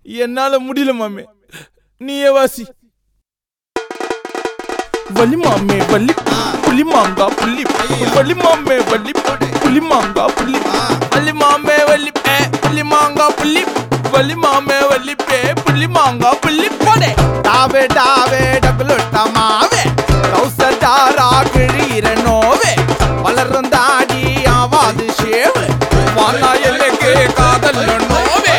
என்னால முடியல மாமே நீயே வாசி வலி மாமே வலி புலி மாங்கா புள்ளி வலி மாமே வலி புலி மாங்கா புள்ளி வலி மாமே வலி பே புலி மாங்கா புள்ளி வலி மாமே வலி பே புலி மாங்கா புள்ளி போடே டாவே டாவே டபுளுட்ட மாவே கௌசடாரா கிழீர நோவே வளரும் தாடி ஆவாது ஷேவு வானா எனக்கு காதல் நோவே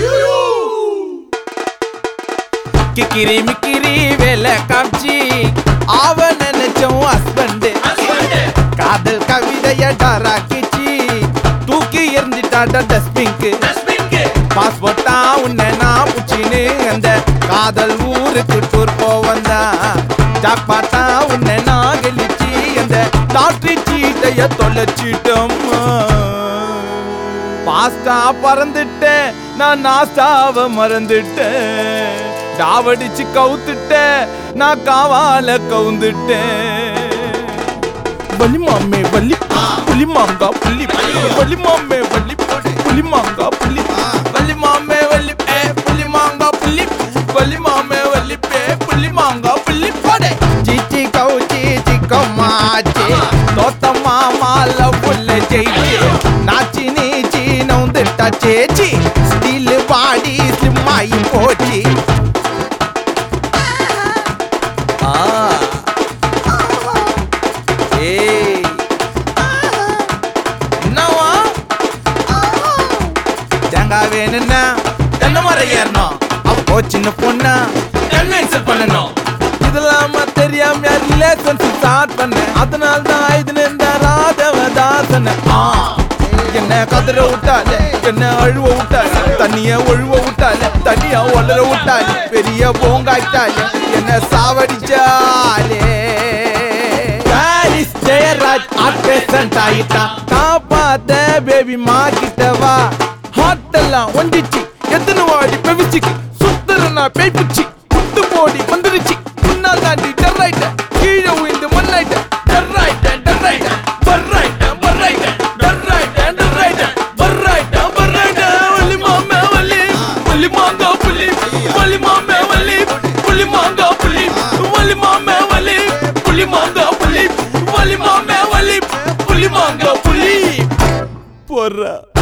கிக்கிரி மிக்கிரி வேலை காமிச்சி அவ நினைச்சோம் ஹஸ்பண்ட் காதல் கவிதைய டராக்கிச்சி தூக்கி எறிஞ்சிட்டாட்ட டஸ்ட்பிங்க்கு பாஸ்போர்ட்டா உன்னை நான் புச்சின்னு அந்த காதல் ஊருக்கு டூர் போவந்தா ஜாக்பாட்டா உன்னை நான் கழிச்சு அந்த லாட்ரி சீட்டைய தொலைச்சிட்டோம்மா பாஸ்டா பறந்துட்டேன் நான் நாஸ்டாவ மறந்துட்டேன் டாவடிச்சு கவுத்துட்டேன் நான் காவால கவுந்துட்டேன் வலி மாமே வலி புலி மாங்கா புள்ளி வலி மாமே வலி புலி மாங்கா புள்ளி வலி மாமே வலி பே புலி மாங்கா புள்ளி வலி மாமே வலி பே புலி மாங்கா புள்ளி போடே சிச்சி கவுச்சி சிக்கம்மாச்சி தோத்த மாமால புல்ல ஜெயிச்சி நாச்சி நீச்சி நவுந்துட்டா சேச்சி ஸ்டீல் பாடி ஸ்லிம் ஆகி போச்சு ஆ ஏய் என்னவா தேங்காய் வேணும்னா தென்னை மரம் ஏறணும் அப்போ சின்ன பொண்ணா என்ன இன்சல்ட் பண்ணணும் இதெல்லாம தெரியாம ரிலேஷன்ஷிப் ஸ்டார்ட் பண்ணேன் அதனால தான் இது நின்ற ராதவதாசன என்ன கதற விட்டாலே என்ன அழுவ விட்டாலே தண்ணிய ஒழுவ விட்டாலே தண்ணிய ஒளர விட்டாலே பெரிய போங்காய்ட்டாலே என்ன சாவடிச்சாலே பாரிஸ் ஜெயராஜ் ஆர்டிஸ்ட் ஆயிட்டான் காப்பாத்த பேபி மா கிட்ட வா ஹார்ட் எல்லாம் ஒண்டிச்சு எத்தனை வாடி பெவிச்சுக்கு சுத்துறனா பேய் பிடிச்சி குத்து போடி வந்துருச்சு முன்னால் தாண்டி டர்ராயிட்ட கீழே உயிந்து மண்ணாயிட்ட டர்ராயிட்ட டர்ராயிட்ட பர்ராயிட்ட பர்ராயிட்ட டர்ராயிட்ட டர்ராயிட்ட பர்ராயிட்ட பர்ராயிட்ட வலி மாமே வலி வலி மாங்கா புலி வலி மாமே வலி புலி மாங்கா புலி வலி மாமே வலி புலி மாங்கா புலி வலி மாமே வலி புலி மாங்கா புலி போடுறா